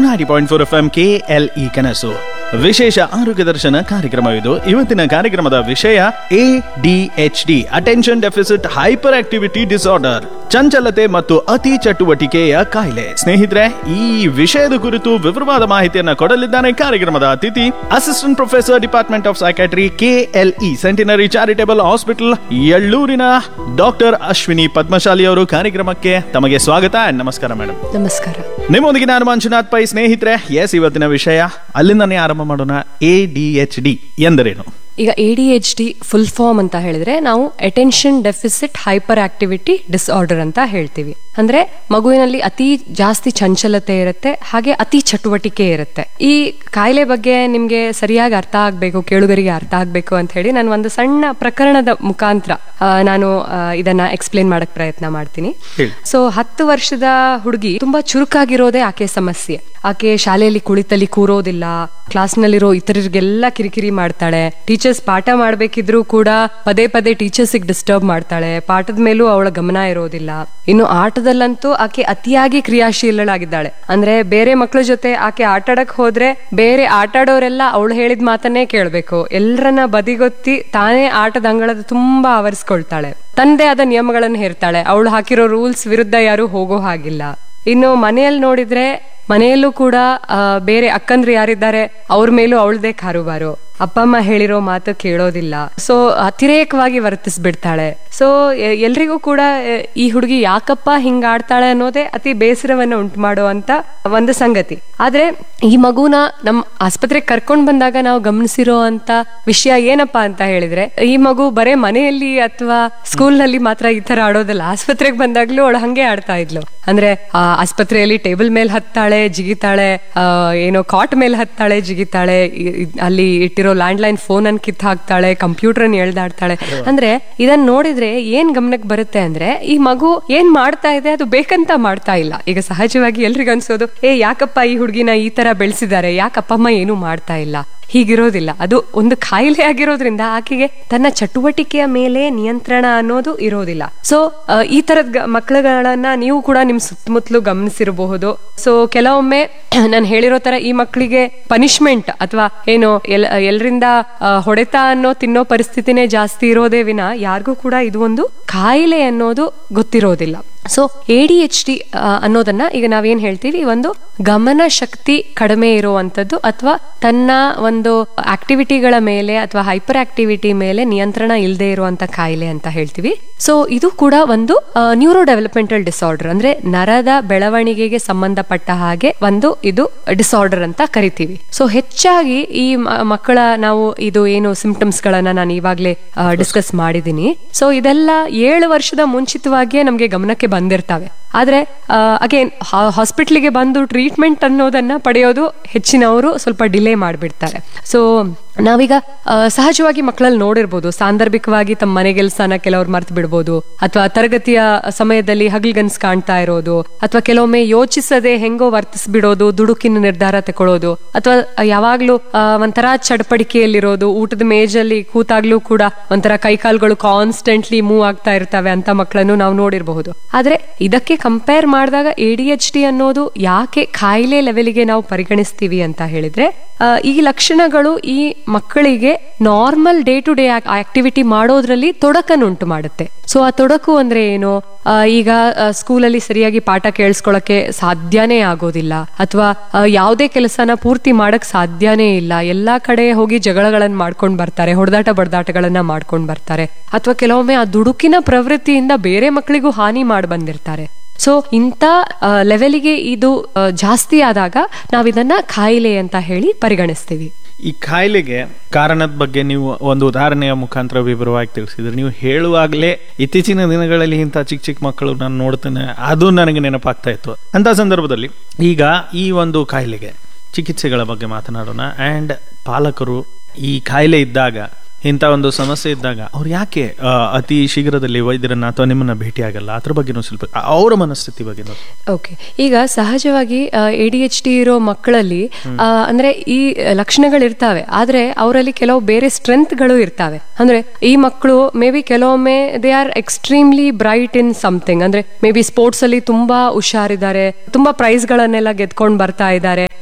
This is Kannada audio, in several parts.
Ninety point four F M K L E ಕನಸು ವಿಶೇಷ ಆರೋಗ್ಯ ದರ್ಶನ ಕಾರ್ಯಕ್ರಮವಿದು ಇವತ್ತಿನ ಕಾರ್ಯಕ್ರಮದ ವಿಷಯ A D H D attention deficit hyperactivity disorder ಚಂಚಲತೆ ಮತ್ತು ಅತಿ ಚಟುವಟಿಕೆಯ ಕಾಯಿಲೆ ಸ್ನೇಹಿತರೆ ಈ ವಿಷಯದ ಕುರಿತು ವಿವರವಾದ ಮಾಹಿತಿಯನ್ನ ಕೊಡಲಿದ್ದಾನೆ ಕಾರ್ಯಕ್ರಮದ ಅತಿಥಿ assistant professor department of psychiatry KLE centenary charitable hospital ಎಳ್ಳೂರಿನ ಡಾಕ್ಟರ್ ಅಶ್ವಿನಿ ಪದ್ಮಶಾಲಿ ಅವರು ಕಾರ್ಯಕ್ರಮಕ್ಕೆ ತಮಗೆ ಸ್ವಾಗತ and ನಮಸ್ಕಾರ ಮೇಡಮ್ ನಮಸ್ಕಾರ ನಿಮ್ಮೊಂದಿಗೆ ನಾನು ಮಂಜುನಾಥ್ ಪೈ ಸ್ನೇಹಿತರೆ ಎಸ್ ಇವತ್ತಿನ ವಿಷಯ ಅಲ್ಲಿಂದನೇ ಆರಂಭ ಮಾಡೋಣ ಎ ಡಿ ಎಚ್ ಡಿ ಎಂದರೇನು ಈಗ A D H D full form ಅಂತ ಹೇಳಿದ್ರೆ ನಾವು attention deficit hyperactivity disorder ಅಂತ ಹೇಳ್ತೀವಿ ಅಂದ್ರೆ ಮಗುವಿನಲ್ಲಿ ಅತಿ ಜಾಸ್ತಿ ಚಂಚಲತೆ ಇರುತ್ತೆ ಹಾಗೆ ಅತಿ ಚಟುವಟಿಕೆ ಇರುತ್ತೆ ಈ ಕಾಯಿಲೆ ಬಗ್ಗೆ ನಿಮ್ಗೆ ಸರಿಯಾಗಿ ಅರ್ಥ ಆಗ್ಬೇಕು ಕೇಳುಗರಿಗೆ ಅರ್ಥ ಆಗ್ಬೇಕು ಅಂತ ಹೇಳಿ ನಾನು ಒಂದು ಸಣ್ಣ ಪ್ರಕರಣದ ಮುಖಾಂತರ ಆ, ನಾನು ಆ, ಇದನ್ನ ಎಕ್ಸ್ಪ್ಲೇನ್ ಮಾಡಕ್ ಪ್ರಯತ್ನ ಮಾಡ್ತೀನಿ ಹೇಳಿ. ಸೊ ಹತ್ತು ವರ್ಷದ ಹುಡುಗಿ ತುಂಬಾ ಚುರುಕಾಗಿರೋದೇ ಆಕೆ ಸಮಸ್ಯೆ ಆಕೆ ಶಾಲೆಯಲ್ಲಿ ಕುಳಿತಲ್ಲಿ ಕೂರೋದಿಲ್ಲ ಕ್ಲಾಸ್ನಲ್ಲಿರೋ ಇತರರಿಗೆಲ್ಲ ಕಿರಿಕಿರಿ ಮಾಡ್ತಾಳೆ ಟೀಚರ್ಸ್ ಪಾಠ ಮಾಡ್ಬೇಕಿದ್ರು ಕೂಡ ಪದೇ ಪದೇ ಟೀಚರ್ಸ್ ಡಿಸ್ಟರ್ಬ್ ಮಾಡ್ತಾಳೆ ಪಾಠದ ಮೇಲೂ ಅವಳ ಗಮನ ಇರೋದಿಲ್ಲ ಇನ್ನು ಆಟದಲ್ಲಂತೂ ಆಕೆ ಅತಿಯಾಗಿ ಕ್ರಿಯಾಶೀಲಳಾಗಿದ್ದಾಳೆ ಅಂದ್ರೆ ಬೇರೆ ಮಕ್ಕಳ ಜೊತೆ ಆಕೆ ಆಟಾಡಕ್ ಹೋದ್ರೆ ಬೇರೆ ಆಟಾಡೋರೆಲ್ಲ ಅವಳು ಹೇಳಿದ ಮಾತನ್ನೇ ಕೇಳ್ಬೇಕು ಎಲ್ಲರನ್ನ ಬದಿಗೊತ್ತಿ ತಾನೇ ಆಟದ ಅಂಗಳದ ತುಂಬಾ ಆವರಿಸ್ಕೊಳ್ತಾಳೆ ತಂದೆ ಆದ ನಿಯಮಗಳನ್ನು ಹೇರ್ತಾಳೆ ಅವಳು ಹಾಕಿರೋ ರೂಲ್ಸ್ ವಿರುದ್ಧ ಯಾರು ಹೋಗೋ ಹಾಗಿಲ್ಲ ಇನ್ನು ಮನೆಯಲ್ಲಿ ನೋಡಿದ್ರೆ ಮನೆಯಲ್ಲೂ ಕೂಡ ಆ, ಬೇರೆ ಅಕ್ಕಂದ್ರು ಯಾರಿದ್ದಾರೆ ಅವ್ರ ಮೇಲೂ ಅವಳದೇ ಕಾರುಬಾರು ಅಪ್ಪ ಅಮ್ಮ ಹೇಳಿರೋ ಮಾತು ಕೇಳೋದಿಲ್ಲ ಸೊ ಅತಿರೇಕವಾಗಿ ವರ್ತಿಸ್ಬಿಡ್ತಾಳೆ ಸೊ ಎಲ್ರಿಗೂ ಕೂಡ ಎ, ಈ ಹುಡುಗಿ ಯಾಕಪ್ಪ ಹಿಂಗ ಆಡ್ತಾಳೆ ಅನ್ನೋದೇ ಅತಿ ಬೇಸರವನ್ನ ಉಂಟು ಮಾಡುವಂತ ಒಂದು ಸಂಗತಿ ಆದ್ರೆ ಈ ಮಗುನ ನಮ್ ಆಸ್ಪತ್ರೆಗೆ ಕರ್ಕೊಂಡ್ ಬಂದಾಗ ನಾವು ಗಮನಿಸಿರೋ ಅಂತ ವಿಷಯ ಏನಪ್ಪಾ ಅಂತ ಹೇಳಿದ್ರೆ ಈ ಮಗು ಬರೇ ಮನೆಯಲ್ಲಿ ಅಥವಾ ಸ್ಕೂಲ್ ನಲ್ಲಿ ಮಾತ್ರ ಈ ತರ ಆಡೋದಲ್ಲ ಆಸ್ಪತ್ರೆಗೆ ಬಂದಾಗ್ಲೂ ಅವಳು ಹಂಗೆ ಆಡ್ತಾ ಇದ್ಲು ಅಂದ್ರೆ ಆ, ಆಸ್ಪತ್ರೆಯಲ್ಲಿ ಟೇಬಲ್ ಮೇಲೆ ಹತ್ತಾಳೆ ಜಿಗಿತಾಳೆ ಆ, ಏನೋ ಕಾಟ್ ಮೇಲೆ ಹತ್ತಾಳೆ ಜಿಗಿತಾಳೆ ಇ- ಇದ್- ಅಲ್ಲಿ ಇಟ್ಟಿರೋ ಲ್ಯಾಂಡ್ ಲೈನ್ ಫೋನ್ ಅನ್ನು ಕಿತ್ತು ಹಾಕ್ತಾಳೆ ಕಂಪ್ಯೂಟರ್ ಅನ್ನು ಎಳ್ದಾಡ್ತಾಳೆ ಅಂದ್ರೆ ಇದನ್ನ ನೋಡಿದ್ರೆ ಏನ್ ಗಮನಕ್ಕೆ ಬರುತ್ತೆ ಅಂದ್ರೆ ಈ ಮಗು ಏನ್ ಮಾಡ್ತಾ ಇದೆ ಅದು ಬೇಕಂತ ಮಾಡ್ತಾ ಇಲ್ಲ ಈಗ ಸಹಜವಾಗಿ ಎಲ್ರಿಗೂ ಅನ್ಸೋದು ಏ ಯಾಕಪ್ಪ ಈ ಹುಡುಗಿನ ಈ ತರ ಬೆಳೆಸಿದ್ದಾರೆ ಯಾಕಪ್ಪ ಅಮ್ಮ ಏನು ಮಾಡ್ತಾ ಇಲ್ಲ ಹೀಗಿರೋದಿಲ್ಲ ಅದು ಒಂದು ಕಾಯಿಲೆ ಆಗಿರೋದ್ರಿಂದ ಆಕೆಗೆ ತನ್ನ ಚಟುವಟಿಕೆಯ ಮೇಲೆ ನಿಯಂತ್ರಣ ಅನ್ನೋದು ಇರೋದಿಲ್ಲ ಸೊ ಈ ತರದ ಗ- ಮಕ್ಕಳುಗಳನ್ನ ನೀವು ಕೂಡ ನಿಮ್ ಸುತ್ತಮುತ್ತಲು ಗಮನಿಸಿರಬಹುದು ಸೊ ಕೆಲವೊಮ್ಮೆ ನಾನು ಹೇಳಿರೋ ತರ ಈ ಮಕ್ಕಳಿಗೆ ಪನಿಷ್ಮೆಂಟ್ ಅಥವಾ ಏನು ಎಲ್ ಎಲ್ರಿಂದ ಆ, ಹೊಡೆತ ಅನ್ನೋ ತಿನ್ನೋ ಪರಿಸ್ಥಿತಿನೇ ಜಾಸ್ತಿ ಇರೋದೇ ವಿನ ಯಾರಿಗೂ ಕೂಡ ಇದು ಒಂದು ಕಾಯಿಲೆ ಅನ್ನೋದು ಗೊತ್ತಿರೋದಿಲ್ಲ so A D H D ಅನ್ನೋದನ್ನ ಈಗ ನಾವೇನ್ ಹೇಳ್ತೀವಿ ಒಂದು ಗಮನ ಶಕ್ತಿ ಕಡಿಮೆ ಇರುವಂತದ್ದು ಅಥವಾ ತನ್ನ ಒಂದು ಆಕ್ಟಿವಿಟಿಗಳ ಮೇಲೆ ಅಥವಾ ಹೈಪರ್ ಆಕ್ಟಿವಿಟಿ ಮೇಲೆ ನಿಯಂತ್ರಣ ಇಲ್ಲದೆ ಇರುವಂತ ಕಾಯಿಲೆ ಅಂತ ಹೇಳ್ತೀವಿ ಸೊ ಇದು ಕೂಡ ಒಂದು ನ್ಯೂರೋ ಡೆವಲಪ್ಮೆಂಟಲ್ ಡಿಸಾರ್ಡರ್ ಅಂದ್ರೆ ನರದ ಬೆಳವಣಿಗೆಗೆ ಸಂಬಂಧಪಟ್ಟ ಹಾಗೆ ಒಂದು ಇದು ಡಿಸಾರ್ಡರ್ ಅಂತ ಕರಿತೀವಿ ಸೊ ಹೆಚ್ಚಾಗಿ ಈ ಮ- ಮಕ್ಕಳ ನಾವು ಇದು ಏನು ಸಿಂಪ್ಟಮ್ಸ್ ಗಳನ್ನ ನಾನು ಇವಾಗ್ಲೇ ಡಿಸ್ಕಸ್ ಮಾಡಿದೀನಿ ಸೊ ಇದೆಲ್ಲ ಏಳು ವರ್ಷದ ಮುಂಚಿತವಾಗಿಯೇ ನಮಗೆ ಗಮನಕ್ಕೆ ಬಂದಿರ್ತವೆ ಆದ್ರೆ ಅಗೇನ್ ಹಾಸ್ಪಿಟ್ಲಿಗೆ ಬಂದು ಟ್ರೀಟ್ಮೆಂಟ್ ಅನ್ನೋದನ್ನ ಪಡೆಯೋದು ಹೆಚ್ಚಿನವರು ಸ್ವಲ್ಪ ಡಿಲೇ ಮಾಡಿಬಿಡ್ತಾರೆ ಸೊ ನಾವೀಗ ಆ, ಸಹಜವಾಗಿ ಮಕ್ಕಳಲ್ಲಿ ನೋಡಿರ್ಬೋದು ಸಾಂದರ್ಭಿಕವಾಗಿ ತಮ್ಮ ಮನೆಗೆಲ್ಸನ ಕೆಲವ್ರು ಮರ್ತು ಬಿಡ್ಬೋದು ಅಥವಾ ತರಗತಿಯ ಸಮಯದಲ್ಲಿ ಹಗಲ್ಗನ್ಸ್ ಕಾಣ್ತಾ ಇರೋದು ಅಥವಾ ಕೆಲವೊಮ್ಮೆ ಯೋಚಿಸದೆ ಹೆಂಗೋ ವರ್ತಿಸ್ಬಿಡೋದು ದುಡುಕಿನ ನಿರ್ಧಾರ ತಗೊಳ್ಳೋದು ಅಥವಾ ಯಾವಾಗ್ಲೂ ಆ, ಒಂಥರ ಚಡಪಡಿಕೆಯಲ್ಲಿರೋದು ಊಟದ ಮೇಜಲ್ಲಿ ಕೂತಾಗ್ಲೂ ಕೂಡ ಒಂಥರ ಕೈಕಾಲುಗಳು ಕಾನ್ಸ್ಟೆಂಟ್ಲಿ ಮೂವ್ ಆಗ್ತಾ ಇರ್ತವೆ ಅಂತ ಮಕ್ಕಳನ್ನು ನಾವು ನೋಡಿರಬಹುದು ಆದ್ರೆ ಇದಕ್ಕೆ ಕಂಪೇರ್ ಮಾಡಿದಾಗ ಎ ಡಿ ಎಚ್ ಡಿ ಅನ್ನೋದು ಯಾಕೆ ಕಾಯಿಲೆ ಲೆವೆಲ್ಗೆ ನಾವು ಪರಿಗಣಿಸ್ತೀವಿ ಅಂತ ಹೇಳಿದ್ರೆ ಆ, ಈ ಲಕ್ಷಣಗಳು ಈ ಮಕ್ಕಳಿಗೆ normal day to day activity ಮಾಡೋದ್ರಲ್ಲಿ ತೊಡಕನ್ನುಂಟು ಮಾಡುತ್ತೆ ಸೊ ಆ ತೊಡಕು ಅಂದ್ರೆ ಏನು ಆ, ಈಗ ಸ್ಕೂಲಲ್ಲಿ ಸರಿಯಾಗಿ ಪಾಠ ಕೇಳಿಸ್ಕೊಳಕ್ಕೆ ಸಾಧ್ಯನೇ ಆಗೋದಿಲ್ಲ ಅಥವಾ ಯಾವುದೇ ಕೆಲಸನ ಪೂರ್ತಿ ಮಾಡಕ್ ಸಾಧ್ಯನೇ ಇಲ್ಲ ಎಲ್ಲಾ ಕಡೆ ಹೋಗಿ ಜಗಳಗಳನ್ನ ಮಾಡ್ಕೊಂಡ್ ಬರ್ತಾರೆ ಹೊಡೆದಾಟ ಬಡದಾಟಗಳನ್ನ ಮಾಡ್ಕೊಂಡ್ ಬರ್ತಾರೆ ಅಥವಾ ಕೆಲವೊಮ್ಮೆ ಆ ದುಡುಕಿನ ಪ್ರವೃತ್ತಿಯಿಂದ ಬೇರೆ ಮಕ್ಕಳಿಗೂ ಹಾನಿ ಮಾಡಿ ಬಂದಿರ್ತಾರೆ ಸೊ ಇಂಥ ಲೆವೆಲಿಗೆ ಇದು ಆ, ಜಾಸ್ತಿ ಆದಾಗ ನಾವಿದನ್ನ ಕಾಯಿಲೆ ಅಂತ ಹೇಳಿ ಪರಿಗಣಿಸ್ತೀವಿ ಈ ಕಾಯಿಲೆಗೆ ಕಾರಣದ ಬಗ್ಗೆ ನೀವು ಒಂದು ಉದಾಹರಣೆಯ ಮುಖಾಂತರ ವಿವರವಾಗಿ ತಿಳಿಸಿದ್ರೆ ನೀವು ಹೇಳುವಾಗಲೇ ಇತ್ತೀಚಿನ ದಿನಗಳಲ್ಲಿ ಇಂಥ ಚಿಕ್ಕ ಚಿಕ್ಕ ಮಕ್ಕಳು ನಾನು ನೋಡ್ತೇನೆ ಅದು ನನಗೆ ನೆನಪಾಗ್ತಾ ಇತ್ತು ಅಂತ ಸಂದರ್ಭದಲ್ಲಿ ಈಗ ಈ ಒಂದು ಕಾಯಿಲೆಗೆ ಚಿಕಿತ್ಸೆಗಳ ಬಗ್ಗೆ ಮಾತನಾಡೋಣ ಆ್ಯಂಡ್ ಪಾಲಕರು ಈ ಕಾಯಿಲೆ ಇದ್ದಾಗ ಇಂಥ ಒಂದು ಸಮಸ್ಯೆ ಇದ್ದಾಗ ಅವ್ರು ಯಾಕೆ ಆ, ಅತಿ ಶೀಘ್ರದಲ್ಲಿ ವೈದ್ಯರನ್ನ ಅಥವಾ ನಿಮ್ಮನ್ನ ಭೇಟಿ ಆಗಲ್ಲ ಅದ್ರ ಬಗ್ಗೆನೂ ಸ್ವಲ್ಪ ಅವರ ಮನಸ್ಥಿತಿ ಬಗ್ಗೆ ಓಕೆ ಈಗ ಸಹಜವಾಗಿ ಎ ಡಿ ಎಚ್ ಡಿ ಇರೋ ಮಕ್ಕಳಲ್ಲಿ ಆ, ಅಂದ್ರೆ ಈ ಲಕ್ಷಣಗಳಿರ್ತಾವೆ ಆದ್ರೆ ಅವರಲ್ಲಿ ಕೆಲವು ಬೇರೆ ಸ್ಟ್ರೆಂತ್ಗಳು ಇರ್ತಾವೆ ಅಂದ್ರೆ ಈ ಮಕ್ಕಳು ಮೇ ಬಿ ಕೆಲವೊಮ್ಮೆ they are extremely bright in something ಅಂದ್ರೆ ಮೇ ಬಿ ಸ್ಪೋರ್ಟ್ಸ್ ಅಲ್ಲಿ ತುಂಬಾ ಹುಷಾರಿದ್ದಾರೆ ತುಂಬಾ ಪ್ರೈಸ್ ಗಳನ್ನೆಲ್ಲ ಗೆದ್ಕೊಂಡ್ ಬರ್ತಾ ಇದ್ದಾರೆ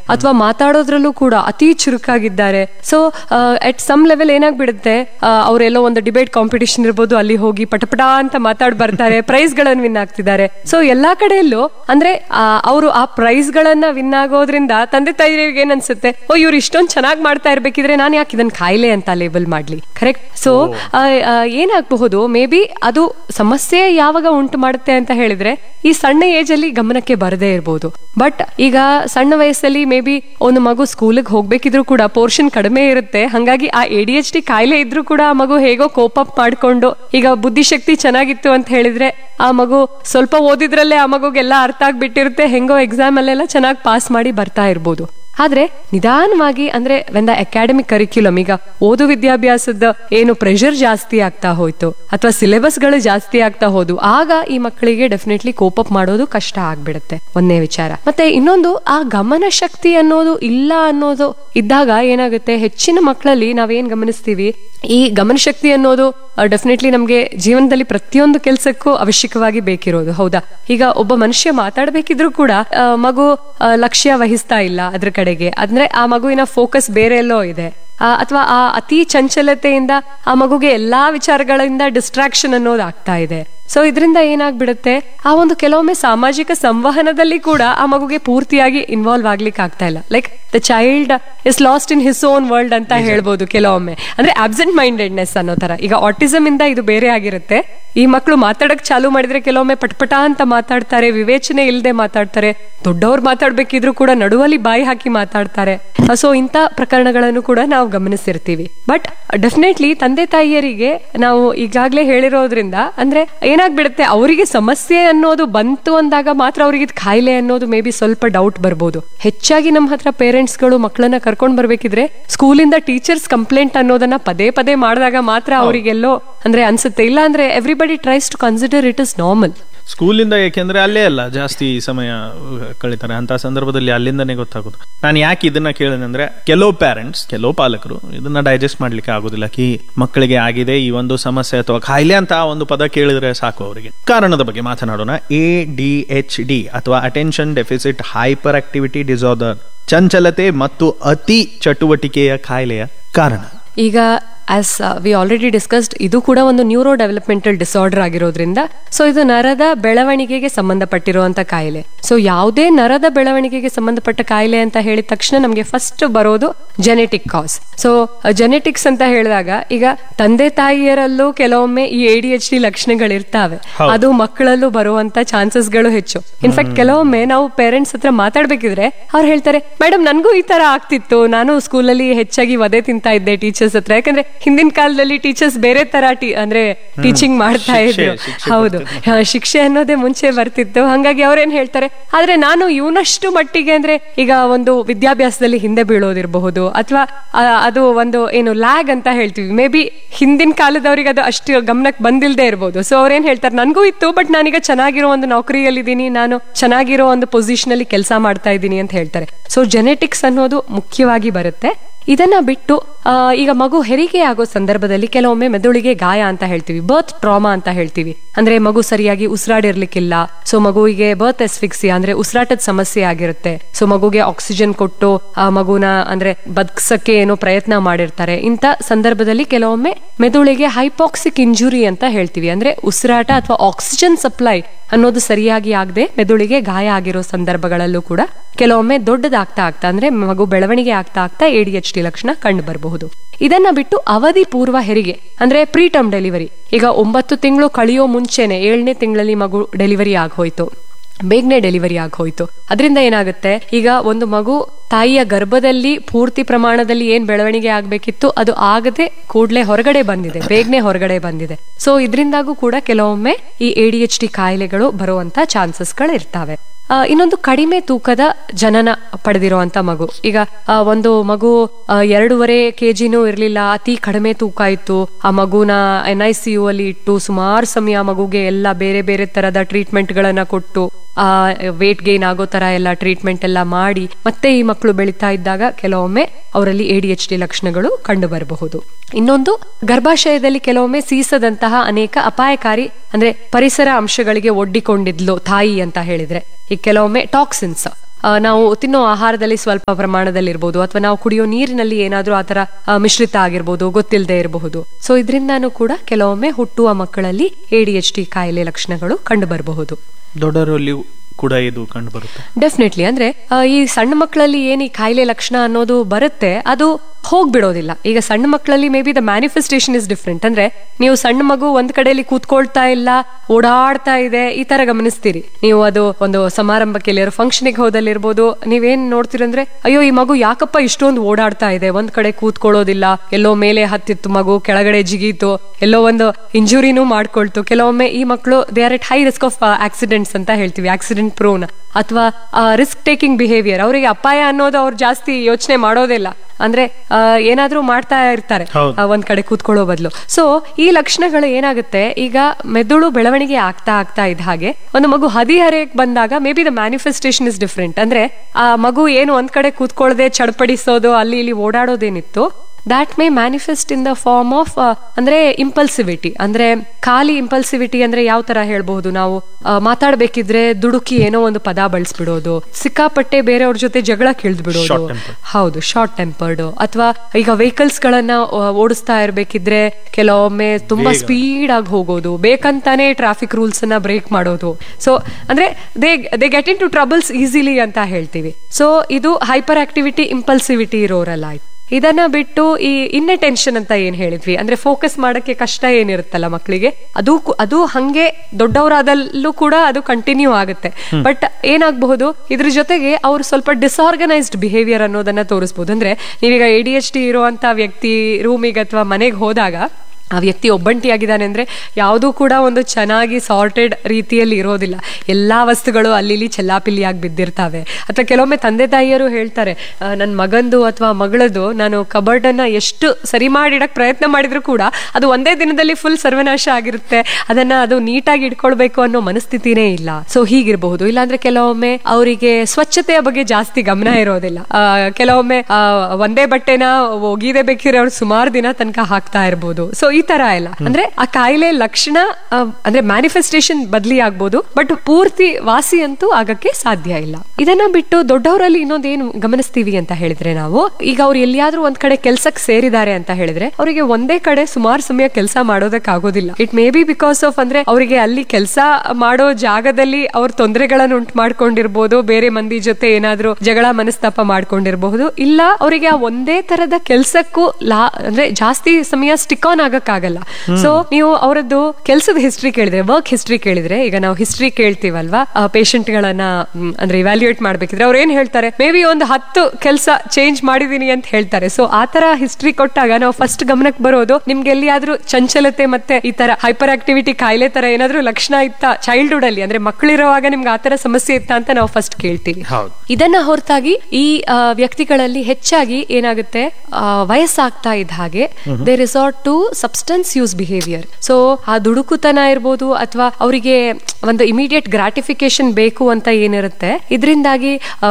ಅಥವಾ ಮಾತಾಡೋದ್ರಲ್ಲೂ ಕೂಡ ಅತಿ ಚುರುಕಾಗಿದ್ದಾರೆ ಸೊ ಅಟ್ ಸಮ್ ಲೆವೆಲ್ ಏನಾಗ್ಬಿಡುತ್ತೆ ಆ, ಅವರೆಲ್ಲೋ ಒಂದು ಡಿಬೇಟ್ ಕಾಂಪಿಟಿಷನ್ ಇರ್ಬೋದು ಅಲ್ಲಿ ಹೋಗಿ ಪಟಪಟ ಅಂತ ಮಾತಾಡ್ ಬರ್ತಾರೆ ಪ್ರೈಸ್ ಗಳನ್ನ ವಿನ್ ಆಗ್ತಿದ್ದಾರೆ ಸೊ ಎಲ್ಲಾ ಕಡೆಯಲ್ಲೂ ಅಂದ್ರೆ ಅವರು ಆ ಪ್ರೈಸ್ ಗಳನ್ನ ವಿನ್ ಆಗೋದ್ರಿಂದ ತಂದೆ ತಾಯಿರಿಗೆ ಏನ್ ಅನ್ಸುತ್ತೆ ಓ ಇವ್ರು ಇಷ್ಟೊಂದು ಚೆನ್ನಾಗಿ ಮಾಡ್ತಾ ಇರ್ಬೇಕಿದ್ರೆ ನಾನು ಯಾಕೆ ಇದನ್ನ ಕಾಯಿಲೆ ಅಂತ ಲೇಬಲ್ ಮಾಡ್ಲಿ ಕರೆಕ್ಟ್ ಸೊ ಏನಾಗಬಹುದು ಮೇ ಬಿ ಅದು ಸಮಸ್ಯೆ ಯಾವಾಗ ಉಂಟು ಮಾಡುತ್ತೆ ಅಂತ ಹೇಳಿದ್ರೆ ಈ ಸಣ್ಣ ಏಜ್ ಅಲ್ಲಿ ಗಮನಕ್ಕೆ ಬರದೇ ಇರಬಹುದು ಬಟ್ ಈಗ ಸಣ್ಣ ವಯಸ್ಸಲ್ಲಿ ಮೇ ಬಿ ಒಂದು ಮಗು ಸ್ಕೂಲಿಗೆ ಹೋಗ್ಬೇಕಿದ್ರು ಕೂಡ ಪೋರ್ಷನ್ ಕಡಿಮೆ ಇರುತ್ತೆ ಹಂಗಾಗಿ ಆ ಎ ಡಿ ಎಚ್ ಡಿ ಕಾಯಿಲೆ ಇದ್ರೂ ಕೂಡ ಆ ಮಗು ಹೇಗೋ ಕೋಪ್ ಅಪ್ ಮಾಡ್ಕೊಂಡು ಈಗ ಬುದ್ಧಿಶಕ್ತಿ ಚೆನ್ನಾಗಿತ್ತು ಅಂತ ಹೇಳಿದ್ರೆ ಆ ಮಗು ಸ್ವಲ್ಪ ಓದಿದ್ರಲ್ಲೇ ಆ ಮಗುಗೆಲ್ಲ ಅರ್ಥ ಆಗ್ಬಿಟ್ಟಿರುತ್ತೆ ಹೆಂಗೋ ಎಕ್ಸಾಮ್ ಅಲ್ಲೆಲ್ಲ ಚೆನ್ನಾಗಿ ಪಾಸ್ ಮಾಡಿ ಬರ್ತಾ ಇರ್ಬೋದು ಆದ್ರೆ ನಿಧಾನವಾಗಿ ಅಂದ್ರೆ ವೆನ್ ದ ಅಕಾಡೆಮಿಕ್ ಕರಿಕ್ಯುಲಮ್ ಈಗ ಓದು ವಿದ್ಯಾಭ್ಯಾಸದ ಏನು ಪ್ರೆಷರ್ ಜಾಸ್ತಿ ಆಗ್ತಾ ಹೋಯ್ತು ಅಥವಾ ಸಿಲೆಬಸ್ಗಳು ಜಾಸ್ತಿ ಆಗ್ತಾ ಹೋದು ಆಗ ಈ ಮಕ್ಕಳಿಗೆ ಡೆಫಿನೆಟ್ಲಿ ಕೋಪ್ ಅಪ್ ಮಾಡೋದು ಕಷ್ಟ ಆಗ್ಬಿಡುತ್ತೆ ಒಂದೇ ವಿಚಾರ ಮತ್ತೆ ಇನ್ನೊಂದು ಆ ಗಮನ ಶಕ್ತಿ ಅನ್ನೋದು ಇಲ್ಲ ಅನ್ನೋದು ಇದ್ದಾಗ ಏನಾಗುತ್ತೆ ಹೆಚ್ಚಿನ ಮಕ್ಕಳಲ್ಲಿ ನಾವೇನ್ ಗಮನಿಸ್ತೀವಿ ಈ ಗಮನ ಶಕ್ತಿ ಅನ್ನೋದು ಡೆಫಿನೆಟ್ಲಿ ನಮ್ಗೆ ಜೀವನದಲ್ಲಿ ಪ್ರತಿಯೊಂದು ಕೆಲಸಕ್ಕೂ ಅವಶ್ಯಕವಾಗಿ ಬೇಕಿರೋದು ಹೌದಾ ಈಗ ಒಬ್ಬ ಮನುಷ್ಯ ಮಾತಾಡ್ಬೇಕಿದ್ರು ಕೂಡ ಆ, ಮಗು ಆ, ಲಕ್ಷ್ಯ ವಹಿಸ್ತಾ ಇಲ್ಲ ಅದ್ರ ಕಡೆಗೆ ಅಂದ್ರೆ ಆ ಮಗುವಿನ ಫೋಕಸ್ ಬೇರೆ ಎಲ್ಲೋ ಇದೆ ಅಥವಾ ಆ ಅತಿ ಚಂಚಲತೆಯಿಂದ ಆ ಮಗುಗೆ ಎಲ್ಲಾ ವಿಚಾರಗಳಿಂದ ಡಿಸ್ಟ್ರಾಕ್ಷನ್ ಅನ್ನೋದು ಆಗ್ತಾ ಇದೆ ಸೊ ಇದರಿಂದ ಏನಾಗ್ಬಿಡುತ್ತೆ ಆ ಒಂದು ಕೆಲವೊಮ್ಮೆ ಸಾಮಾಜಿಕ ಸಂವಹನದಲ್ಲಿ ಕೂಡ ಆ ಮಗುಗೆ ಪೂರ್ತಿಯಾಗಿ ಇನ್ವಾಲ್ವ್ ಆಗ್ಲಿಕ್ಕೆ ಆಗ್ತಾ ಇಲ್ಲ like the child is lost in his own world ಅಂತ ಹೇಳ್ಬೋದು ಕೆಲವೊಮ್ಮೆ ಅಂದ್ರೆ ಆಬ್ಸೆಂಟ್ ಮೈಂಡೆಡ್ನೆಸ್ ಅನ್ನೋ ತರ ಈಗ ಆಟಿಸಮ್ ಇಂದ ಇದು ಬೇರೆ ಆಗಿರುತ್ತೆ ಈ ಮಕ್ಕಳು ಮಾತಾಡಕ್ ಚಾಲು ಮಾಡಿದ್ರೆ ಕೆಲವೊಮ್ಮೆ ಪಟ್ಪಟ ಅಂತ ಮಾತಾಡ್ತಾರೆ ವಿವೇಚನೆ ಇಲ್ಲದೆ ಮಾತಾಡ್ತಾರೆ ದೊಡ್ಡವ್ರು ಮಾತಾಡ್ಬೇಕಿದ್ರು ಕೂಡ ನಡುವಲ್ಲಿ ಬಾಯಿ ಹಾಕಿ ಮಾತಾಡ್ತಾರೆ ಸೊ ಇಂಥ ಪ್ರಕರಣಗಳನ್ನು ಕೂಡ ನಾವು ಗಮನಿಸಿರ್ತೀವಿ ಬಟ್ ಡೆಫಿನೆಟ್ಲಿ ತಂದೆ ತಾಯಿಯರಿಗೆ ನಾವು ಈಗಾಗಲೇ ಹೇಳಿರೋದ್ರಿಂದ ಅಂದ್ರೆ ಏನಾಗ್ಬಿಡುತ್ತೆ ಅವರಿಗೆ ಸಮಸ್ಯೆ ಅನ್ನೋದು ಬಂತು ಅಂದಾಗ ಮಾತ್ರ ಅವರಿಗೆ ಇದು ಕಾಯಿಲೆ ಅನ್ನೋದು ಮೇ ಬಿ ಸ್ವಲ್ಪ ಡೌಟ್ ಬರ್ಬೋದು ಹೆಚ್ಚಾಗಿ ನಮ್ಮ ಹತ್ರ ಪೇರೆಂಟ್ಸ್ ಗಳು ಮಕ್ಕಳನ್ನ ಕರ್ಕೊಂಡ್ ಬರ್ಬೇಕಿದ್ರೆ ಸ್ಕೂಲಿಂದ ಟೀಚರ್ಸ್ ಕಂಪ್ಲೇಂಟ್ ಅನ್ನೋದನ್ನ ಪದೇ ಪದೇ ಮಾಡಿದಾಗ ಮಾತ್ರ ಅವರಿಗೆಲ್ಲೋ ಅಂದ್ರೆ ಅನ್ಸುತ್ತೆ ಇಲ್ಲ ಅಂದ್ರೆ everybody tries to consider it is normal ಸ್ಕೂಲಿಂದ ಏಕೆಂದ್ರೆ ಅಲ್ಲೇ ಅಲ್ಲ ಜಾಸ್ತಿ ಸಮಯ ಅಹ್, ಕಳೀತಾರೆ ಅಂತ ಸಂದರ್ಭದಲ್ಲಿ ಅಲ್ಲಿಂದನೇ ಗೊತ್ತಾಗೋದು ನಾನು ಯಾಕೆ ಇದನ್ನ ಕೇಳಿದಂದ್ರೆ ಕೆಲವು ಪ್ಯಾರೆಂಟ್ಸ್ ಕೆಲವು ಪಾಲಕರು ಇದನ್ನ ಡೈಜೆಸ್ಟ್ ಮಾಡ್ಲಿಕ್ಕೆ ಆಗೋದಿಲ್ಲ ಕಿ ಮಕ್ಕಳಿಗೆ ಆಗಿದೆ ಈ ಒಂದು ಸಮಸ್ಯೆ ಅಥವಾ ಕಾಯಿಲೆ ಅಂತ ಆ ಒಂದು ಪದ ಕೇಳಿದ್ರೆ ಸಾಕು ಅವರಿಗೆ ಕಾರಣದ ಬಗ್ಗೆ ಮಾತನಾಡೋಣ ಎ ಡಿ ಎಚ್ ಡಿ ಅಥವಾ attention deficit hyperactivity disorder ಚಂಚಲತೆ ಮತ್ತು ಅತಿ ಚಟುವಟಿಕೆಯ ಕಾಯಿಲೆಯ ಕಾರಣ ಈಗ ಆಸ್ ವಿ ಆಲ್ರೆಡಿ ಡಿಸ್ಕಸ್ಡ್ ಇದು ಕೂಡ ಒಂದು ನ್ಯೂರೋ ಡೆವಲಪ್ಮೆಂಟಲ್ ಡಿಸಾರ್ಡರ್ ಆಗಿರೋದ್ರಿಂದ ಸೊ ಇದು ನರದ ಬೆಳವಣಿಗೆಗೆ ಸಂಬಂಧಪಟ್ಟಿರುವಂತ ಕಾಯಿಲೆ ಸೊ ಯಾವುದೇ ನರದ ಬೆಳವಣಿಗೆಗೆ ಸಂಬಂಧಪಟ್ಟ ಕಾಯಿಲೆ ಅಂತ ಹೇಳಿದ ತಕ್ಷಣ ನಮಗೆ ಫಸ್ಟ್ ಬರೋದು ಜೆನೆಟಿಕ್ ಕಾಸ್ ಸೊ ಜೆನೆಟಿಕ್ಸ್ ಅಂತ ಹೇಳಿದಾಗ ಈಗ ತಂದೆ ತಾಯಿಯರಲ್ಲೂ ಕೆಲವೊಮ್ಮೆ ಈ ಎ ಡಿ ಎಚ್ ಡಿ ಲಕ್ಷಣಗಳಿರ್ತಾವೆ ಹೌದು. ಅದು ಮಕ್ಕಳಲ್ಲೂ ಬರುವಂತ ಚಾನ್ಸಸ್ಗಳು ಹೆಚ್ಚು ಇನ್ಫ್ಯಾಕ್ಟ್ ಕೆಲವೊಮ್ಮೆ ನಾವು ಪೇರೆಂಟ್ಸ್ ಹತ್ರ ಮಾತಾಡ್ಬೇಕಿದ್ರೆ ಅವ್ರು ಹೇಳ್ತಾರೆ ಮೇಡಮ್ ನನ್ಗೂ ಈ ತರ ಆಗ್ತಿತ್ತು ನಾನು ಸ್ಕೂಲಲ್ಲಿ ಹೆಚ್ಚಾಗಿ ವಧೆ ತಿಂತಾ ಇದ್ದೆ ಟೀಚರ್ಸ್ ಹತ್ರ ಯಾಕಂದ್ರೆ ಹಿಂದಿನ ಕಾಲದಲ್ಲಿ ಟೀಚರ್ಸ್ ಬೇರೆ ತರ ಟೀ ಅಂದ್ರೆ ಟೀಚಿಂಗ್ ಮಾಡ್ತಾ ಶಿಕ್ಷೆ- ಇದ್ರು ಶಿಕ್ಷೆ ಹೌದು ಹಾ, ಶಿಕ್ಷೆ ಅನ್ನೋದೇ ಮುಂಚೆ ಬರ್ತಿತ್ತು ಹಂಗಾಗಿ ಅವ್ರೇನ್ ಹೇಳ್ತಾರೆ ಆದ್ರೆ ನಾನು ಇವನಷ್ಟು ಮಟ್ಟಿಗೆ ಅಂದ್ರೆ ಈಗ ಒಂದು ವಿದ್ಯಾಭ್ಯಾಸದಲ್ಲಿ ಹಿಂದೆ ಬೀಳೋದಿರಬಹುದು ಅಥವಾ ಅದು ಒಂದು ಏನು ಲ್ಯಾಗ್ ಅಂತ ಹೇಳ್ತೀವಿ ಮೇ ಬಿ ಹಿಂದಿನ ಕಾಲದವ್ರಿಗೆ ಅದು ಅಷ್ಟು ಗಮನಕ್ಕೆ ಬಂದಿಲ್ದೇ ಇರ್ಬೋದು ಸೊ ಅವ್ರೇನ್ ಹೇಳ್ತಾರೆ ನನಗೂ ಇತ್ತು ಬಟ್ ನಾನೀಗ ಚೆನ್ನಾಗಿರೋ ಒಂದು ನೌಕರಿಯಲ್ಲಿದ್ದೀನಿ ನಾನು ಚೆನ್ನಾಗಿರೋ ಒಂದು ಪೊಸಿಷನ್ ಅಲ್ಲಿ ಕೆಲಸ ಮಾಡ್ತಾ ಇದ್ದೀನಿ ಅಂತ ಹೇಳ್ತಾರೆ ಸೊ ಜೆನೆಟಿಕ್ಸ್ ಅನ್ನೋದು ಮುಖ್ಯವಾಗಿ ಬರುತ್ತೆ ಇದನ್ನ ಬಿಟ್ಟು ಆ, ಈಗ ಮಗು ಹೆರಿಗೆ ಆಗೋ ಸಂದರ್ಭದಲ್ಲಿ ಕೆಲವೊಮ್ಮೆ ಮೆದುಳಿಗೆ ಗಾಯ ಅಂತ ಹೇಳ್ತೀವಿ ಬರ್ತ್ ಟ್ರಾಮಾ ಅಂತ ಹೇಳ್ತೀವಿ ಅಂದ್ರೆ ಮಗು ಸರಿಯಾಗಿ ಉಸಿರಾಡಿರ್ಲಿಕ್ಕಿಲ್ಲ ಸೊ ಮಗುವಿಗೆ ಬರ್ತ್ ಎಸ್ಫಿಕ್ಸಿ ಅಂದ್ರೆ ಉಸಿರಾಟದ ಸಮಸ್ಯೆ ಆಗಿರುತ್ತೆ ಸೊ ಮಗುಗೆ ಆಕ್ಸಿಜನ್ ಕೊಟ್ಟು ಆ ಮಗುನ ಅಂದ್ರೆ ಬದುಕ್ಸಕ್ಕೆ ಏನೋ ಪ್ರಯತ್ನ ಮಾಡಿರ್ತಾರೆ ಇಂಥ ಸಂದರ್ಭದಲ್ಲಿ ಕೆಲವೊಮ್ಮೆ ಮೆದುಳಿಗೆ ಹೈಪಾಕ್ಸಿಕ್ ಇಂಜುರಿ ಅಂತ ಹೇಳ್ತೀವಿ ಅಂದ್ರೆ ಉಸಿರಾಟ ಅಥವಾ ಆಕ್ಸಿಜನ್ ಸಪ್ಲೈ ಅನ್ನೋದು ಸರಿಯಾಗಿ ಆಗದೆ ಮೆದುಳಿಗೆ ಗಾಯ ಆಗಿರೋ ಸಂದರ್ಭಗಳಲ್ಲೂ ಕೂಡ ಕೆಲವೊಮ್ಮೆ ದೊಡ್ಡದಾಗ್ತಾ ಆಗ್ತಾ ಅಂದ್ರೆ ಮಗು ಬೆಳವಣಿಗೆ ಆಗ್ತಾ ಆಗ್ತಾ ಎಡಿ ಎಚ್ ಡಿ ಲಕ್ಷಣ ಕಂಡು ಬರಬಹುದು ಇದನ್ನ ಬಿಟ್ಟು ಅವಧಿ ಪೂರ್ವ ಹೆರಿಗೆ ಅಂದ್ರೆ ಪ್ರೀಟರ್ಮ್ ಡೆಲಿವರಿ ಈಗ ಒಂಬತ್ತು ತಿಂಗಳು ಕಳೆಯೋ ಮುಂಚೆನೆ ಏಳನೇ ತಿಂಗಳಲ್ಲಿ ಮಗು ಡೆಲಿವರಿ ಆಗೋಯ್ತು ಬೇಗನೆ ಡೆಲಿವರಿ ಆಗೋಯ್ತು ಅದರಿಂದ ಏನಾಗುತ್ತೆ ಈಗ ಒಂದು ಮಗು ತಾಯಿಯ ಗರ್ಭದಲ್ಲಿ ಪೂರ್ತಿ ಪ್ರಮಾಣದಲ್ಲಿ ಏನ್ ಬೆಳವಣಿಗೆ ಆಗ್ಬೇಕಿತ್ತು ಅದು ಆಗದೆ ಕೂಡ್ಲೆ ಹೊರಗಡೆ ಬಂದಿದೆ ಬೇಗನೆ ಹೊರಗಡೆ ಬಂದಿದೆ ಸೊ ಇದರಿಂದಾಗೂ ಕೂಡ ಕೆಲವೊಮ್ಮೆ ಈ ಎ ಡಿ ಎಚ್ ಡಿ ಕಾಯಿಲೆಗಳು ಬರುವಂತ ಚಾನ್ಸಸ್ಗಳು ಇರ್ತವೆ ಆ, ಇನ್ನೊಂದು ಕಡಿಮೆ ತೂಕದ ಜನನ ಪಡೆದಿರುವಂತ ಮಗು ಈಗ ಆ, ಒಂದು ಮಗು ಆ, ಎರಡೂವರೆ ಕೆಜಿನೂ ಇರ್ಲಿಲ್ಲ ಅತಿ ಕಡಿಮೆ ತೂಕ ಇತ್ತು ಆ ಮಗುನ ಎನ್ ಐ ಸಿ ಯು ಅಲ್ಲಿ ಇಟ್ಟು ಸುಮಾರು ಸಮಯ ಮಗುಗೆ ಎಲ್ಲ ಬೇರೆ ಬೇರೆ ತರದ ಟ್ರೀಟ್ಮೆಂಟ್ ಗಳನ್ನ ಕೊಟ್ಟು ಆ ವೇಟ್ ಗೇನ್ ಆಗೋ ತರ ಎಲ್ಲ ಟ್ರೀಟ್ಮೆಂಟ್ ಎಲ್ಲ ಮಾಡಿ ಮತ್ತೆ ಈ ಮಕ್ಕಳು ಬೆಳೀತಾ ಇದ್ದಾಗ ಕೆಲವೊಮ್ಮೆ ಅವರಲ್ಲಿ ಎ ಡಿ ಎಚ್ ಡಿ ಲಕ್ಷಣಗಳು ಕಂಡು ಬರಬಹುದು ಇನ್ನೊಂದು ಗರ್ಭಾಶಯದಲ್ಲಿ ಕೆಲವೊಮ್ಮೆ ಸೀಸದಂತಹ ಅನೇಕ ಅಪಾಯಕಾರಿ ಅಂದ್ರೆ ಪರಿಸರ ಅಂಶಗಳಿಗೆ ಒಡ್ಡಿಕೊಂಡಿದ್ಲು ತಾಯಿ ಅಂತ ಹೇಳಿದ್ರೆ ಈ ಕೆಲವೊಮ್ಮೆ ಟಾಕ್ಸಿನ್ಸ್ ಆ, ನಾವು ತಿನ್ನೋ ಆಹಾರದಲ್ಲಿ ಸ್ವಲ್ಪ ಪ್ರಮಾಣದಲ್ಲಿ ಇರ್ಬೋದು ಅಥವಾ ನಾವು ಕುಡಿಯೋ ನೀರಿನಲ್ಲಿ ಏನಾದ್ರೂ ಆತರ ಆ, ಮಿಶ್ರಿತ ಆಗಿರ್ಬೋದು ಗೊತ್ತಿಲ್ಲದೆ ಇರಬಹುದು ಸೊ ಇದರಿಂದಾನು ಕೂಡ ಕೆಲವೊಮ್ಮೆ ಹುಟ್ಟುವ ಮಕ್ಕಳಲ್ಲಿ ಎಡಿಎಚ್ಡಿ ಕಾಯಿಲೆ ಲಕ್ಷಣಗಳು ಕಂಡು ಬರಬಹುದು ದೊಡ್ಡವರಲ್ಲಿ ಕೂಡ ಇದು ಕಂಡು ಬರುತ್ತೆ ಡೆಫಿನೆಟ್ಲಿ ಅಂದ್ರೆ ಆ, ಈ ಸಣ್ಣ ಮಕ್ಕಳಲ್ಲಿ ಏನ್ ಈ ಕಾಯಿಲೆ ಲಕ್ಷಣ ಅನ್ನೋದು ಬರುತ್ತೆ ಅದು ಹೋಗ್ಬಿಡೋದಿಲ್ಲ ಈಗ ಸಣ್ಣ ಮಕ್ಕಳಲ್ಲಿ maybe the manifestation is different ಅಂದ್ರೆ ನೀವು ಸಣ್ಣ ಮಗು ಒಂದ್ ಕಡೆಯಲ್ಲಿ ಕೂತ್ಕೊಳ್ತಾ ಇಲ್ಲ ಓಡಾಡ್ತಾ ಇದೆ ಈ ತರ ಗಮನಿಸ್ತೀರಿ ನೀವು ಅದು ಒಂದು ಸಮಾರಂಭಕ್ಕೆ ಎಲ್ಲಾರು ಫಂಕ್ಷನ್ಗೆ ಹೋದಲ್ಲಿರ್ಬೋದು ನೀವೇನ್ ನೋಡ್ತೀರಂದ್ರೆ ಅಯ್ಯೋ ಈ ಮಗು ಯಾಕಪ್ಪ ಇಷ್ಟೊಂದು ಓಡಾಡ್ತಾ ಇದೆ ಒಂದ್ ಕಡೆ ಕೂತ್ಕೊಳ್ಳೋದಿಲ್ಲ ಎಲ್ಲೋ ಮೇಲೆ ಹತ್ತಿತ್ತು ಮಗು ಕೆಳಗಡೆ ಜಿಗೀತು ಎಲ್ಲೋ ಒಂದು ಇಂಜುರಿನೂ ಮಾಡ್ಕೊಳ್ತು ಕೆಲವೊಮ್ಮೆ ಈ ಮಕ್ಕಳು they are at high risk of accidents ಅಂತ ಹೇಳ್ತೀವಿ ಆಕ್ಸಿಡೆಂಟ್ ಪ್ರೋನ್ ಅಥವಾ ರಿಸ್ಕ್ ಟೇಕಿಂಗ್ ಬಿಹೇವಿಯರ್ ಅವರಿಗೆ ಅಪಾಯ ಅನ್ನೋದು ಅವ್ರು ಜಾಸ್ತಿ ಯೋಚನೆ ಮಾಡೋದಿಲ್ಲ ಅಂದ್ರೆ ಆ, ಏನಾದ್ರೂ ಮಾಡ್ತಾ ಇರ್ತಾರೆ ಹೌದು. ಆ, ಒಂದ್ ಕಡೆ ಕೂತ್ಕೊಳ್ಳೋ ಬದಲು ಸೊ ಈ ಲಕ್ಷಣಗಳು ಏನಾಗುತ್ತೆ ಈಗ ಮೆದುಳು ಬೆಳವಣಿಗೆ ಆಗ್ತಾ ಆಗ್ತಾ ಇದ್ದ ಹಾಗೆ ಒಂದು ಮಗು ಹದಿಹರೆಯಕ್ ಬಂದಾಗ maybe the manifestation is different ಅಂದ್ರೆ ಆ ಮಗು ಏನು ಒಂದ್ ಕಡೆ ಕೂತ್ಕೊಳ್ಳದೆ ಚಡ್ಪಡಿಸೋದು ಅಲ್ಲಿ ಇಲ್ಲಿ ಓಡಾಡೋದೇನಿತ್ತು that may manifest in the form of ಅಂದ್ರೆ ಇಂಪಲ್ಸಿವಿಟಿ ಅಂದ್ರೆ ಖಾಲಿ ಇಂಪಲ್ಸಿವಿಟಿ ಅಂದ್ರೆ ಯಾವ ತರ ಹೇಳ್ಬಹುದು ನಾವು ಆ, ಮಾತಾಡ್ಬೇಕಿದ್ರೆ ದುಡುಕಿ ಏನೋ ಒಂದು ಪದ ಬಳಸ್ಬಿಡೋದು ಸಿಕ್ಕಾಪಟ್ಟೆ ಬೇರೆಯವ್ರ ಜೊತೆ ಜಗಳ ಬಿಡೋದು Short temper. ಹೌದು ಶಾರ್ಟ್ ಟೆಂಪರ್ಡ್ ಅಥವಾ ಈಗ ವೆಹಿಕಲ್ಸ್ ಗಳನ್ನ ಆ, ಓಡಿಸ್ತಾ ಇರ್ಬೇಕಿದ್ರೆ ಕೆಲವೊಮ್ಮೆ ತುಂಬಾ ಸ್ಪೀಡ್ ಆಗಿ ಹೋಗೋದು ಬೇಕಂತಾನೆ ಟ್ರಾಫಿಕ್ ರೂಲ್ಸ್ ಅನ್ನ ಬ್ರೇಕ್ ಮಾಡೋದು ಸೊ ಅಂದ್ರೆ they they get into troubles easily ಅಂತ ಹೇಳ್ತೀವಿ ಸೊ ಇದು ಹೈಪರ್ ಆಕ್ಟಿವಿಟಿ ಇಂಪಲ್ಸಿವಿಟಿ ಇರೋರಲ್ಲ ಆಯ್ತು ಇದನ್ನ ಬಿಟ್ಟು ಈ ಇನ್ನೆಟೆನ್ಷನ್ ಅಂತ ಏನ್ ಹೇಳಿದ್ವಿ ಅಂದ್ರೆ ಫೋಕಸ್ ಮಾಡಕ್ಕೆ ಕಷ್ಟ ಏನಿರುತ್ತಲ್ಲ ಮಕ್ಕಳಿಗೆ ಅದು ಕು- ಅದು ಹಂಗೆ ದೊಡ್ಡವರಾದಲ್ಲೂ ಕೂಡ ಅದು ಕಂಟಿನ್ಯೂ ಆಗುತ್ತೆ ಬಟ್ ಏನಾಗಬಹುದು ಇದ್ರ ಜೊತೆಗೆ ಅವ್ರು ಸ್ವಲ್ಪ ಡಿಸ್ಆರ್ಗನೈಸ್ಡ್ ಬಿಹೇವಿಯರ್ ಅನ್ನೋದನ್ನ ತೋರಿಸಬಹುದು ಅಂದ್ರೆ ನೀವೀಗ ಎ ಡಿ ಎಚ್ ಡಿ ಇರುವಂತ ವ್ಯಕ್ತಿ ರೂಮಿಗೆ ಅಥವಾ ಮನೆಗೆ ಹೋದಾಗ ಆ ವ್ಯಕ್ತಿ ಒಬ್ಬಂಟಿಯಾಗಿದ್ದಾನೆ ಅಂದ್ರೆ ಯಾವುದೂ ಕೂಡ ಒಂದು ಚೆನ್ನಾಗಿ ಸಾರ್ಟೆಡ್ ರೀತಿಯಲ್ಲಿ ಇರೋದಿಲ್ಲ ಎಲ್ಲಾ ವಸ್ತುಗಳು ಅಲ್ಲಿ ಇಲ್ಲಿ ಚೆಲ್ಲಾಪಿಲ್ಲಿಯಾಗಿ ಬಿದ್ದಿರ್ತಾವೆ ಅಥವಾ ಕೆಲವೊಮ್ಮೆ ತಂದೆ ತಾಯಿಯರು ಹೇಳ್ತಾರೆ ನನ್ನ ಮಗಂದು ಅಥವಾ ಮಗಳದು ನಾನು ಕಬರ್ಡ್ ಅನ್ನ ಎಷ್ಟು ಸರಿ ಮಾಡಿಡಕ್ ಪ್ರಯತ್ನ ಮಾಡಿದ್ರು ಕೂಡ ಅದು ಒಂದೇ ದಿನದಲ್ಲಿ ಫುಲ್ ಸರ್ವನಾಶ ಆಗಿರುತ್ತೆ ಅದನ್ನ ಅದು ನೀಟಾಗಿ ಇಟ್ಕೊಳ್ಬೇಕು ಅನ್ನೋ ಮನಸ್ಥಿತಿನೇ ಇಲ್ಲ ಸೊ ಹೀಗಿರಬಹುದು ಇಲ್ಲಾಂದ್ರೆ ಕೆಲವೊಮ್ಮೆ ಅವರಿಗೆ ಸ್ವಚ್ಛತೆಯ ಬಗ್ಗೆ ಜಾಸ್ತಿ ಗಮನ ಇರೋದಿಲ್ಲ ಆ, ಕೆಲವೊಮ್ಮೆ ಆ, ಒಂದೇ ಬಟ್ಟೆನ ಒಗೀದೆ ಬೇಕಿದ್ರೆ ಅವ್ರು ಸುಮಾರು ದಿನ ತನಕ ಹಾಕ್ತಾ ಇರ್ಬೋದು ಸೊ ಈ ತರ ಎಲ್ಲ ಅಂದ್ರೆ ಆ ಕಾಯಿಲೆ ಲಕ್ಷಣ ಆ, ಅಂದ್ರೆ ಮ್ಯಾನಿಫೆಸ್ಟೇಷನ್ ಬದಲಿ ಆಗ್ಬೋದು ಬಟ್ ಪೂರ್ತಿ ವಾಸಿ ಅಂತೂ ಆಗಕ್ಕೆ ಸಾಧ್ಯ ಇಲ್ಲ ಇದನ್ನ ಬಿಟ್ಟು ದೊಡ್ಡವರಲ್ಲಿ ಇನ್ನೊಂದೇನು ಗಮನಿಸ್ತೀವಿ ಅಂತ ಹೇಳಿದ್ರೆ ನಾವು ಈಗ ಅವ್ರು ಎಲ್ಲಿಯಾದ್ರೂ ಒಂದ್ ಕಡೆ ಕೆಲ್ಸಕ್ಕೆ ಸೇರಿದ್ದಾರೆ ಅಂತ ಹೇಳಿದ್ರೆ ಅವರಿಗೆ ಒಂದೇ ಕಡೆ ಸುಮಾರು ಸಮಯ ಕೆಲಸ ಮಾಡೋದಕ್ಕಾಗೋದಿಲ್ಲ it maybe because of ಅಂದ್ರೆ ಅವರಿಗೆ ಅಲ್ಲಿ ಕೆಲಸ ಮಾಡೋ ಜಾಗದಲ್ಲಿ ಅವ್ರ ತೊಂದರೆಗಳನ್ನು ಉಂಟು ಮಾಡ್ಕೊಂಡಿರ್ಬೋದು ಬೇರೆ ಮಂದಿ ಜೊತೆ ಏನಾದ್ರೂ ಜಗಳ ಮನಸ್ತಾಪ ಮಾಡ್ಕೊಂಡಿರಬಹುದು ಇಲ್ಲ ಅವರಿಗೆ ಆ ಒಂದೇ ತರದ ಕೆಲ್ಸಕ್ಕೂ ಲಾ ಅಂದ್ರೆ ಜಾಸ್ತಿ ಸಮಯ ಸ್ಟಿಕ್ ಆನ್ ಆಗಕ್ಕಾಗಲ್ಲ ಸೊ ನೀವು ಅವರದ್ದು ಕೆಲಸದ ಹಿಸ್ಟ್ರಿ ಕೇಳಿದ್ರೆ ವರ್ಕ್ ಹಿಸ್ಟ್ರಿ ಕೇಳಿದ್ರೆ ಈಗ ನಾವು ಹಿಸ್ಟ್ರಿ ಕೇಳ್ತೀವಲ್ವಾ ಪೇಷಂಟ್ ಗಳನ್ನ ಮ್, ಅಂದ್ರೆ ಇವ್ಯಾಲ್ಯೂಯೇಟ್ ಮಾಡ್ಬೇಕಿದ್ರೆ ಅವ್ರು ಏನ್ ಹೇಳ್ತಾರೆ ಮೇ ಬಿ ಒಂದು ಹತ್ತು ಕೆಲಸ ಚೇಂಜ್ ಮಾಡಿದೀನಿ ಅಂತ ಹೇಳ್ತಾರೆ ಸೊ ಆ ತರ ಹಿಸ್ಟ್ರಿ ಕೊಟ್ಟಾಗ ನಾವು ಫಸ್ಟ್ ಗಮನಕ್ಕೆ ಬರೋದು ನಿಮ್ಗೆ ಎಲ್ಲಿಯಾದ್ರೂ ಚಂಚಲತೆ ಮತ್ತೆ ಈ ತರ ಹೈಪರ್ ಆಕ್ಟಿವಿಟಿ ಕಾಯಿಲೆ ತರ ಏನಾದ್ರೂ ಲಕ್ಷಣ ಇತ್ತ ಚೈಲ್ಡ್ಹುಡ್ ಅಲ್ಲಿ ಅಂದ್ರೆ ಮಕ್ಕಳಿರುವಾಗ ನಿಮ್ಗೆ ಆ ತರ ಸಮಸ್ಯೆ ಇತ್ತ ಅಂತ ನಾವು ಫಸ್ಟ್ ಕೇಳ್ತೀವಿ ಹೌದು. ಇದನ್ನ ಹೊರತಾಗಿ ಈ ಆ, ವ್ಯಕ್ತಿಗಳಲ್ಲಿ ಹೆಚ್ಚಾಗಿ ಏನಾಗುತ್ತೆ ಆ, ವಯಸ್ಸಾಗ್ತಾ ಇದ್ದ ಹಾಗೆ they resort to substance use behaviour so ಆ ದುಡುಕುತನ ಇರ್ಬೋದು ಅಥವಾ ಅವರಿಗೆ ಒಂದು ಇಮಿಡಿಯೇಟ್ ಗ್ರಾಟಿಫಿಕೇಶನ್ ಬೇಕು ಅಂತ ಏನಿರುತ್ತೆ ಇದರಿಂದಾಗಿ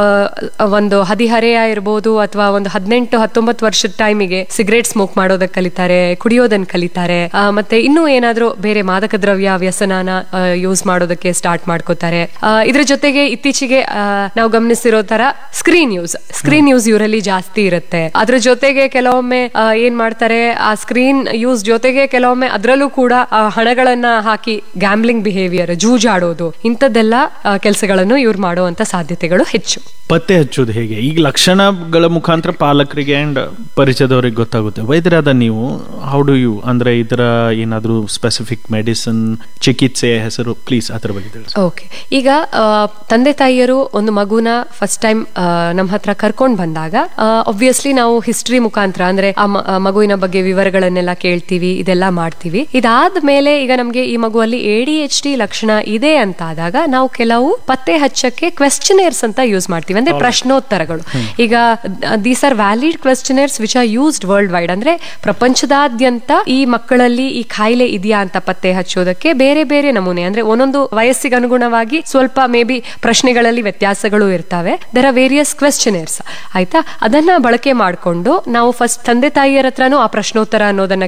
ಒಂದು ಹದಿಹರೆಯ ಇರ್ಬೋದು ಅಥವಾ ಒಂದು ಹದಿನೆಂಟು ಹತ್ತೊಂಬತ್ತು ವರ್ಷದ ಟೈಮಿಗೆ ಸಿಗರೇಟ್ ಸ್ಮೋಕ್ ಮಾಡೋದಕ್ಕೆ ಕಲಿತಾರೆ ಕುಡಿಯೋದನ್ನ ಕಲಿತಾರೆ ಆ, ಮತ್ತೆ ಇನ್ನೂ ಏನಾದ್ರೂ ಬೇರೆ ಮಾದಕ ದ್ರವ್ಯ ವ್ಯಸನನ ಯೂಸ್ ಮಾಡೋದಕ್ಕೆ ಸ್ಟಾರ್ಟ್ ಮಾಡ್ಕೋತಾರೆ ಆ, ಇದ್ರ ಜೊತೆಗೆ ಇತ್ತೀಚೆಗೆ ಆ, ನಾವು ಗಮನಿಸಿರೋ ತರ ಸ್ಕ್ರೀನ್ ಯೂಸ್ ಸ್ಕ್ರೀನ್ ಯೂಸ್ ಇವರಲ್ಲಿ ಜಾಸ್ತಿ ಇರುತ್ತೆ ಅದ್ರ ಜೊತೆಗೆ ಕೆಲವೊಮ್ಮೆ ಆ, ಏನ್ ಮಾಡ್ತಾರೆ ಆ ಸ್ಕ್ರೀನ್ ಯೂಸ್ ಜೊತೆಗೆ ಕೆಲವೊಮ್ಮೆ ಅದರಲ್ಲೂ ಕೂಡ ಆ, ಹಣಗಳನ್ನ ಹಾಕಿ ಗ್ಯಾಮ್ಲಿಂಗ್ ಬಿಹೇವಿಯರ್ ಜೂಜಾಡೋದು ಇಂಥದ್ದೆಲ್ಲ ಕೆಲಸಗಳನ್ನು ಇವ್ರು ಮಾಡುವಂತ ಸಾಧ್ಯತೆಗಳು ಹೆಚ್ಚು ಪತ್ತೆ ಹಚ್ಚೋದು ಹೇಗೆ ಈಗ ಲಕ್ಷಣಗಳ ಮುಖಾಂತರ ಪಾಲಕರಿಗೆ ಅಂಡ್ ಪರಿಚಯದವರಿಗೆ ಗೊತ್ತಾಗುತ್ತೆ ವೈದ್ಯರಾದ ನೀವು ಹೌ ಡು ಯು ಅಂದ್ರೆ ಇದರ ಏನಾದ್ರೂ ಸ್ಪೆಸಿಫಿಕ್ ಮೆಡಿಸಿನ್ ಚಿಕಿತ್ಸೆ ಹೆಸರು ಪ್ಲೀಸ್ ಅದ್ರ ಬಗ್ಗೆ ತಿಳಿಸಿ ಓಕೆ ಈಗ ಆ, ತಂದೆ ತಾಯಿಯರು ಒಂದು ಮಗುನ ಫಸ್ಟ್ ಟೈಮ್ ನಮ್ಮ ಹತ್ರ ಕರ್ಕೊಂಡ್ ಬಂದಾಗ ಒಬ್ವಿಯಸ್ಲಿ ನಾವು ಹಿಸ್ಟ್ರಿ ಮುಖಾಂತರ ಅಂದ್ರೆ ಆ ಮ- ಆ ಮಗುವಿನ ಬಗ್ಗೆ ವಿವರಗಳನ್ನೆಲ್ಲ ಕೇಳ್ತೀವಿ ಇದೆಲ್ಲ ಮಾಡ್ತೀವಿ ಇದಾದ ಮೇಲೆ ಈಗ ನಮ್ಗೆ ಈ ಮಗುವಲ್ಲಿ ಎ ಡಿ ಎಚ್ ಡಿ ಲಕ್ಷಣ ಇದೆ ಅಂತ ಆದಾಗ ನಾವು ಕೆಲವು ಪತ್ತೆ ಹಚ್ಚಕ್ಕೆ ಕ್ವೆಶ್ಚನೇರ್ಸ್ ಅಂತ ಯೂಸ್ ಮಾಡ್ತೀವಿ ಅಂದ್ರೆ ಪ್ರಶ್ನೋತ್ತರಗಳು ಈಗ these are valid questionnaires which are used world wide ಅಂದ್ರೆ ಪ್ರಪಂಚದಾದ್ಯಂತ ಈ ಮಕ್ಕಳಲ್ಲಿ ಈ ಕಾಯಿಲೆ ಇದೆಯಾ ಅಂತ ಪತ್ತೆ ಹಚ್ಚೋದಕ್ಕೆ ಬೇರೆ ಬೇರೆ ನಮೂನೆ ಅಂದ್ರೆ ಒಂದೊಂದು ವಯಸ್ಸಿಗೆ ಅನುಗುಣವಾಗಿ ಸ್ವಲ್ಪ ಮೇ ಬಿ ಪ್ರಶ್ನೆಗಳಲ್ಲಿ ವ್ಯತ್ಯಾಸಗಳು ಇರ್ತವೆ ದರ್ ಆರ್ ವೇರಿಯಸ್ ಕ್ವೆಶ್ಚನೇರ್ಸ್ ಆಯ್ತಾ ಅದನ್ನ ಬಳಕೆ ಮಾಡಿಕೊಂಡು ನಾವು ಫಸ್ಟ್ ತಂದೆ ತಾಯಿಯರ ಹತ್ರನೂ ಆ ಪ್ರಶ್ನೋತ್ತರ ಅನ್ನೋದನ್ನ ಕೇಳ್ತೀವಿ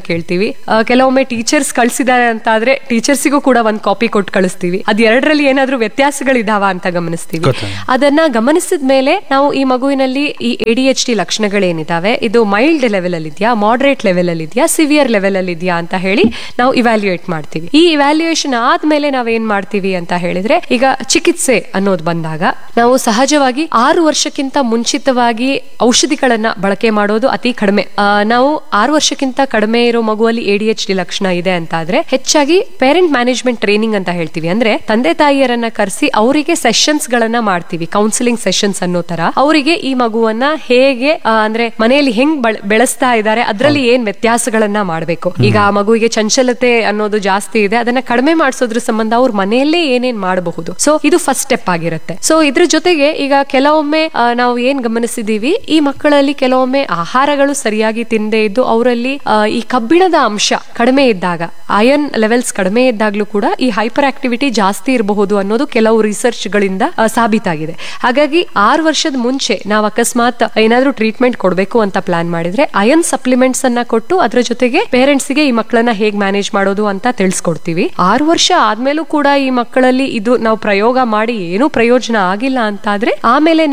ಆ, ಕೆಲವೊಮ್ಮೆ ಟೀಚರ್ಸ್ ಕಳ್ಸಿದ್ದಾರೆ ಅಂತ ಆದ್ರೆ ಟೀಚರ್ಸಿಗೂ ಕೂಡ ಒಂದ್ ಕಾಪಿ ಕೊಟ್ಟು ಕಳಿಸ್ತೀವಿ ಅದ್ ಎರಡರಲ್ಲಿ ಏನಾದ್ರೂ ವ್ಯತ್ಯಾಸಗಳಿದಾವ ಅಂತ ಗಮನಿಸ್ತೀವಿ ಗೊತ್ತಾಯ್ತು. ಅದನ್ನ ಗಮನಿಸಿದ ಮೇಲೆ ನಾವು ಈ ಮಗುವಿನಲ್ಲಿ ಈ ಎ ಡಿ ಎಚ್ ಡಿ ಲಕ್ಷಣಗಳೇನಿದಾವೆ ಇದು ಮೈಲ್ಡ್ ಲೆವೆಲ್ ಅಲ್ಲಿ ಇದೆಯಾ ಮಾಡರೇಟ್ ಲೆವೆಲ್ ಅಲ್ಲಿ ಇದೆಯಾ ಸಿವಿಯರ್ ಲೆವೆಲ್ ಅಲ್ಲಿ ಇದೆಯಾ ಅಂತ ಹೇಳಿ ನಾವು ಇವ್ಯಾಲ್ಯೂಯೇಟ್ ಮಾಡ್ತೀವಿ ಈ ಇವ್ಯಾಲ್ಯೂಯೇಷನ್ ಆದ್ಮೇಲೆ ನಾವೇನ್ ಮಾಡ್ತೀವಿ ಅಂತ ಹೇಳಿದ್ರೆ ಈಗ ಚಿಕಿತ್ಸೆ ಅನ್ನೋದು ಬಂದಾಗ ನಾವು ಸಹಜವಾಗಿ ಆರು ವರ್ಷಕ್ಕಿಂತ ಮುಂಚಿತವಾಗಿ ಔಷಧಿಗಳನ್ನ ಬಳಕೆ ಮಾಡೋದು ಅತಿ ಕಡಿಮೆ ಆ, ನಾವು ಆರು ವರ್ಷಕ್ಕಿಂತ ಕಡಿಮೆ ಇರೋ ಮಗುವಲ್ಲಿ ಎ ಡಿ ಎಚ್ ಡಿ ಲಕ್ಷಣ ಇದೆ ಅಂತ ಆದ್ರೆ ಹೆಚ್ಚಾಗಿ ಪೇರೆಂಟ್ ಮ್ಯಾನೇಜ್ಮೆಂಟ್ ಟ್ರೈನಿಂಗ್ ಅಂತ ಹೇಳ್ತೀವಿ ಅಂದ್ರೆ ತಂದೆ ತಾಯಿಯರನ್ನ ಕರೆಸಿ ಅವರಿಗೆ ಸೆಷನ್ಸ್ ಗಳನ್ನ ಮಾಡ್ತೀವಿ ಕೌನ್ಸಿಲಿಂಗ್ ಸೆಷನ್ಸ್ ಅನ್ನೋ ತರ ಅವರಿಗೆ ಈ ಮಗುವನ್ನ ಹೇಗೆ ಆ, ಅಂದ್ರೆ ಮನೆಯಲ್ಲಿ ಹೆಂಗ್ ಬಳ- ಬೆಳೆಸ್ತಾ ಇದ್ದಾರೆ ಅದರಲ್ಲಿ ಏನ್ ವ್ಯತ್ಯಾಸಗಳನ್ನ ಮಾಡಬೇಕು ಈಗ ಆ ಮಗುವಿಗೆ ಚಂಚಲತೆ ಅನ್ನೋದು ಜಾಸ್ತಿ ಇದೆ ಅದನ್ನ ಕಡಿಮೆ ಮಾಡಿಸೋದ್ರ ಸಂಬಂಧ ಅವ್ರ ಮನೆಯಲ್ಲೇ ಏನೇನ್ ಮಾಡಬಹುದು ಸೊ ಇದು ಫಸ್ಟ್ ಸ್ಟೆಪ್ ಆಗಿರುತ್ತೆ ಸೊ ಇದ್ರ ಜೊತೆಗೆ ಈಗ ಕೆಲವೊಮ್ಮೆ ಆ, ನಾವು ಏನ್ ಗಮನಿಸಿದೀವಿ ಈ ಮಕ್ಕಳಲ್ಲಿ ಕೆಲವೊಮ್ಮೆ ಆಹಾರಗಳು ಸರಿಯಾಗಿ ತಿಂದೇ ಇದ್ದು ಅವರಲ್ಲಿ ಈ ಕಬ್ಬಿಣದ ಅಂಶ ಕಡಿಮೆ ಇದ್ದಾಗ ಅಯನ್ ಲೆವೆಲ್ಸ್ ಕಡಿಮೆ ಇದ್ದಾಗ್ಲೂ ಕೂಡ ಈ ಹೈಪರ್ ಆಕ್ಟಿವಿಟಿ ಜಾಸ್ತಿ ಇರಬಹುದು ಅನ್ನೋದು ಕೆಲವು ರಿಸರ್ಚ್ ಗಳಿಂದ ಆ, ಸಾಬೀತಾಗಿದೆ ಹಾಗಾಗಿ ಆರು ವರ್ಷದ ಮುಂಚೆ ನಾವು ಅಕಸ್ಮಾತ್ ಏನಾದ್ರೂ ಟ್ರೀಟ್ಮೆಂಟ್ ಕೊಡಬೇಕು ಅಂತ ಪ್ಲಾನ್ ಮಾಡಿದ್ರೆ ಅಯನ್ ಸಪ್ಲಿಮೆಂಟ್ಸ್ ಅನ್ನ ಕೊಟ್ಟು ಅದ್ರ ಜೊತೆಗೆ ಪೇರೆಂಟ್ಸ್ ಗೆ ಈ ಮಕ್ಕಳನ್ನ ಹೇಗ್ ಮ್ಯಾನೇಜ್ ಮಾಡೋದು ಅಂತ ತಿಳಿಸ್ಕೊಡ್ತೀವಿ ಆರು ವರ್ಷ ಆದ್ಮೇಲೂ ಕೂಡ ಈ ಮಕ್ಕಳಲ್ಲಿ ಇದು ನಾವು ಪ್ರಯೋಗ ಮಾಡಿ ಏನೂ ಪ್ರಯೋಜನ ಆಗಿಲ್ಲ ಅಂತಾದ್ರೆ ಆಮೇಲೆ